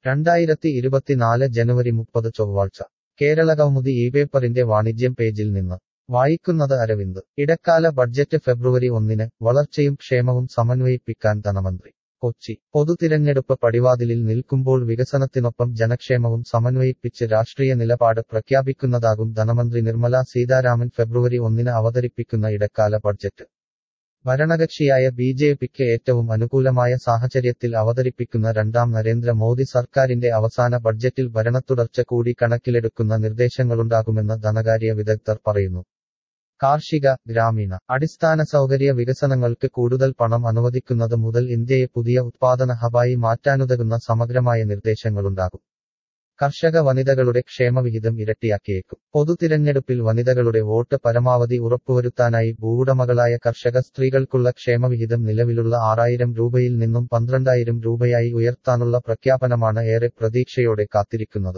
രണ്ടായിരത്തി ഇരുപത്തിനാല് ജനുവരി മുപ്പത് ചൊവ്വാഴ്ച കേരള കൗമുദി ഈ പേപ്പറിന്റെ വാണിജ്യം പേജിൽ നിന്ന് വായിക്കുന്നത് അരവിന്ദ് ഇടക്കാല ബഡ്ജറ്റ് ഫെബ്രുവരി ഒന്നിന് വളർച്ചയും ക്ഷേമവും സമന്വയിപ്പിക്കാൻ ധനമന്ത്രി കൊച്ചി പൊതുതിരഞ്ഞെടുപ്പ് പടിവാതിലിൽ നിൽക്കുമ്പോൾ വികസനത്തിനൊപ്പം ജനക്ഷേമവും സമന്വയിപ്പിച്ച് രാഷ്ട്രീയ നിലപാട് പ്രഖ്യാപിക്കുന്നതാകും ധനമന്ത്രി നിർമ്മല സീതാരാമൻ ഫെബ്രുവരി ഒന്നിന് അവതരിപ്പിക്കുന്ന ഇടക്കാല ബഡ്ജറ്റ് ഭരണകക്ഷിയായ ബി ജെ പിക്ക് ഏറ്റവും അനുകൂലമായ സാഹചര്യത്തിൽ അവതരിപ്പിക്കുന്ന രണ്ടാം നരേന്ദ്ര മോദി സർക്കാരിന്റെ അവസാന ബഡ്ജറ്റിൽ ഭരണത്തുടർച്ച കൂടി കണക്കിലെടുക്കുന്ന നിർദ്ദേശങ്ങളുണ്ടാകുമെന്ന് ധനകാര്യ വിദഗ്ധർ പറയുന്നു കാർഷിക ഗ്രാമീണ അടിസ്ഥാന സൗകര്യ വികസനങ്ങൾക്ക് കൂടുതൽ പണം അനുവദിക്കുന്നത് മുതൽ ഇന്ത്യയെ പുതിയ ഉത്പാദന ഹബായി മാറ്റാനുതകുന്ന സമഗ്രമായ നിർദ്ദേശങ്ങളുണ്ടാകും കർഷക വനിതകളുടെ ക്ഷേമവിഹിതം ഇരട്ടിയാക്കിയേക്കും പൊതുതിരഞ്ഞെടുപ്പിൽ വനിതകളുടെ വോട്ട് പരമാവധി ഉറപ്പുവരുത്താനായി ഭൂവുടമകളായ കർഷക സ്ത്രീകൾക്കുള്ള ക്ഷേമവിഹിതം നിലവിലുള്ള ആറായിരം രൂപയിൽ നിന്നും പന്ത്രണ്ടായിരം രൂപയായി ഉയർത്താനുള്ള പ്രഖ്യാപനമാണ് ഏറെ പ്രതീക്ഷയോടെ കാത്തിരിക്കുന്നത്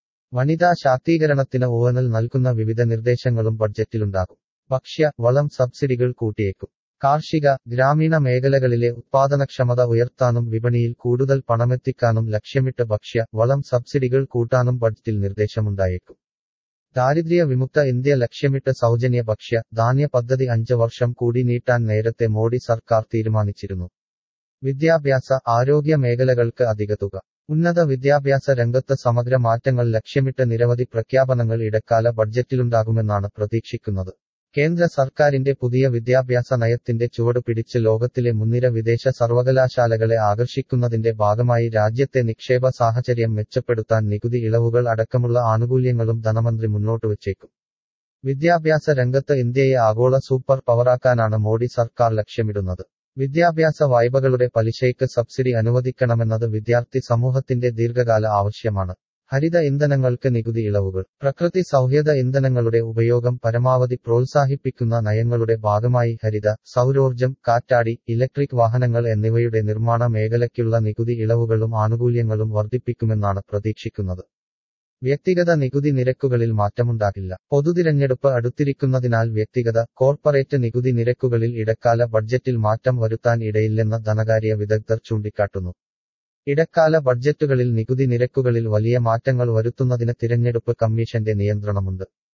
വനിതാ ശാക്തീകരണത്തിന് ഊന്നൽ നൽകുന്ന വിവിധ നിർദ്ദേശങ്ങളും ബഡ്ജറ്റിലുണ്ടാകും ഭക്ഷ്യ വളം സബ്സിഡികൾ കൂട്ടിയേക്കും കാർഷിക ഗ്രാമീണ മേഖലകളിലെ ഉത്പാദനക്ഷമത ഉയർത്താനും വിപണിയിൽ കൂടുതൽ പണമെത്തിക്കാനും ലക്ഷ്യമിട്ട് ഭക്ഷ്യ വളം സബ്സിഡികൾ കൂട്ടാനും ബഡ്ജറ്റിൽ നിർദ്ദേശമുണ്ടായേക്കും ദാരിദ്ര്യ വിമുക്ത ഇന്ത്യ ലക്ഷ്യമിട്ട് സൗജന്യ ഭക്ഷ്യ ധാന്യ പദ്ധതി അഞ്ച് വർഷം കൂടി നീട്ടാൻ നേരത്തെ മോഡി സർക്കാർ തീരുമാനിച്ചിരുന്നു വിദ്യാഭ്യാസ ആരോഗ്യ മേഖലകൾക്ക് അധിക തുക ഉന്നത വിദ്യാഭ്യാസ രംഗത്ത് സമഗ്ര മാറ്റങ്ങൾ ലക്ഷ്യമിട്ട് നിരവധി പ്രഖ്യാപനങ്ങൾ ഇടക്കാല ബഡ്ജറ്റിലുണ്ടാകുമെന്നാണ് പ്രതീക്ഷിക്കുന്നത് കേന്ദ്ര സർക്കാരിന്റെ പുതിയ വിദ്യാഭ്യാസ നയത്തിന്റെ ചുവട് പിടിച്ച് ലോകത്തിലെ മുൻനിര വിദേശ സർവകലാശാലകളെ ആകർഷിക്കുന്നതിന്റെ ഭാഗമായി രാജ്യത്തെ നിക്ഷേപ സാഹചര്യം മെച്ചപ്പെടുത്താൻ നികുതി ഇളവുകൾ അടക്കമുള്ള ആനുകൂല്യങ്ങളും ധനമന്ത്രി മുന്നോട്ടുവച്ചേക്കും വിദ്യാഭ്യാസ രംഗത്ത് ഇന്ത്യയെ ആഗോള സൂപ്പർ പവറാക്കാനാണ് മോഡി സർക്കാർ ലക്ഷ്യമിടുന്നത് വിദ്യാഭ്യാസ വായ്പകളുടെ പലിശയ്ക്ക് സബ്സിഡി അനുവദിക്കണമെന്നത് വിദ്യാർത്ഥി സമൂഹത്തിന്റെ ദീർഘകാല ആവശ്യമാണ് ഹരിത ഇന്ധനങ്ങൾക്ക് നികുതി ഇളവുകൾ പ്രകൃതി സൗഹൃദ ഇന്ധനങ്ങളുടെ ഉപയോഗം പരമാവധി പ്രോത്സാഹിപ്പിക്കുന്ന നയങ്ങളുടെ ഭാഗമായി ഹരിത സൗരോർജം കാറ്റാടി ഇലക്ട്രിക് വാഹനങ്ങൾ എന്നിവയുടെ നിർമ്മാണ മേഖലയ്ക്കുള്ള നികുതി ഇളവുകളും ആനുകൂല്യങ്ങളും വർദ്ധിപ്പിക്കുമെന്നാണ് പ്രതീക്ഷിക്കുന്നത് വ്യക്തിഗത നികുതി നിരക്കുകളിൽ മാറ്റമുണ്ടാകില്ല പൊതുതിരഞ്ഞെടുപ്പ് അടുത്തിരിക്കുന്നതിനാൽ വ്യക്തിഗത കോർപ്പറേറ്റ് നികുതി നിരക്കുകളിൽ ഇടക്കാല ബഡ്ജറ്റിൽ മാറ്റം വരുത്താൻ ഇടയില്ലെന്ന് ധനകാര്യ വിദഗ്ധർ ചൂണ്ടിക്കാട്ടുന്നു ഇടക്കാല ബഡ്ജറ്റുകളിൽ നികുതി നിരക്കുകളിൽ വലിയ മാറ്റങ്ങൾ വരുത്തുന്നതിന് തിരഞ്ഞെടുപ്പ് കമ്മീഷന്റെ നിയന്ത്രണമുണ്ട്